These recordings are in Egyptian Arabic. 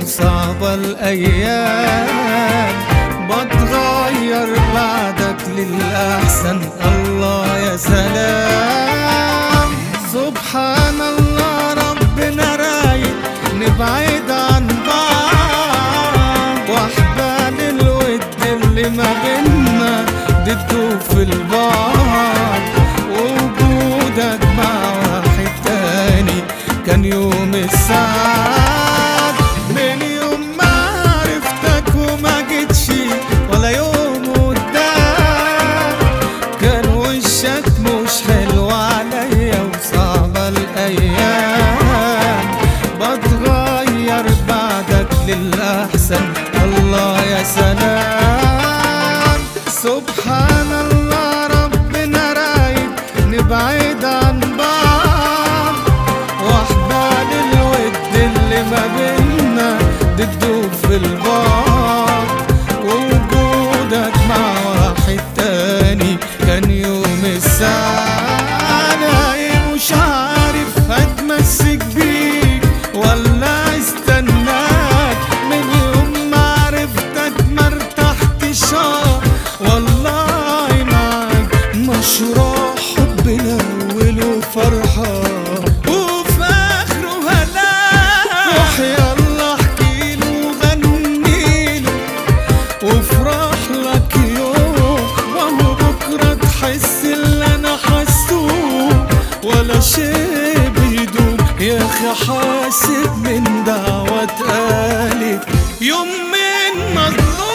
وصعبة الأيام بتغير بعدك للأحسن الله يا سلام سبحان الله ربنا رايق نبعد عن بعض واحبال الود اللي ما بينا ضده في البعض ووجودك مع واحد تاني كان يوم السعد من يوم ما عرفتك وما جيتش ولا يوم قدام كان وشك مش حلو عليا وصعبة الأيام بتغير بعدك للأحسن الله يا سلام سبحان الله ربنا رايق نبعد عن بعض واحبال الود اللي ما بينا ضده في البعض ووجودك مع واحد تاني كان يوم السعادة إيه مش عارف هتمسك بيك ولا استناك من يوم ما عرفتك ما ارتحتش آه، والله معاك مشروع حبنا وله فرحة وفي آخره هلاك روح يلا احكيله وغنيله وافرح لك يوم وهو بكرة تحس اللي انا حاسه ولا شيء بيدوم يا اخي حاسب من دعوة اتقالت يوم من مظلوم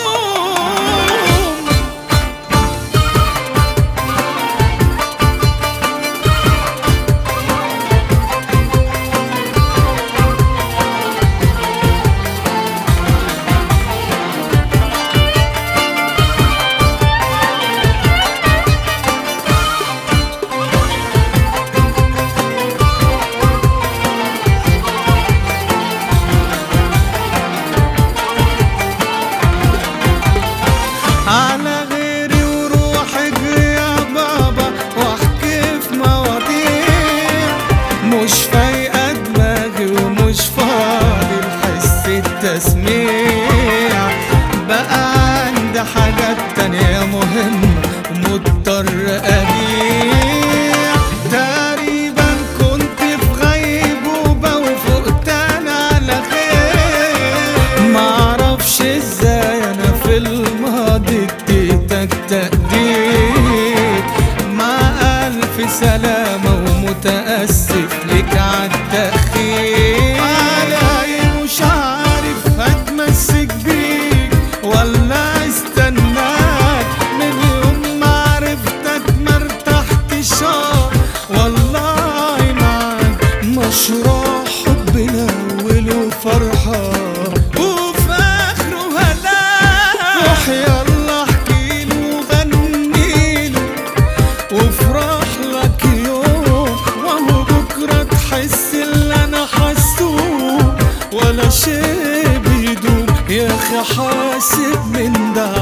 على غيري وروح اجري يا بابا واحكي في مواضيع مش فايقة دماغي ومش فاضي لحس التسميع بقى عندي حاجات تانية مهمة ومضطر أبيع تقريبا كنت في غيبوبة وفقت أنا على خير معرفش ازاي أنا في الماضي اديتك تقدير مع ألف سلامة ومتأسف لك عالتأخير علي مش عارف هتمسك بيك ولا استناك من يوم ما عرفتك ما ارتحتش آه، والله معاك مشروع حبنا وله فرحة وفي آخره هلاك روح يلا احكيله وغنيله وافرح لك يوم وهو بكرة تحس اللي انا حاسه ولا شيء بيدوم يا اخي حاسب من ده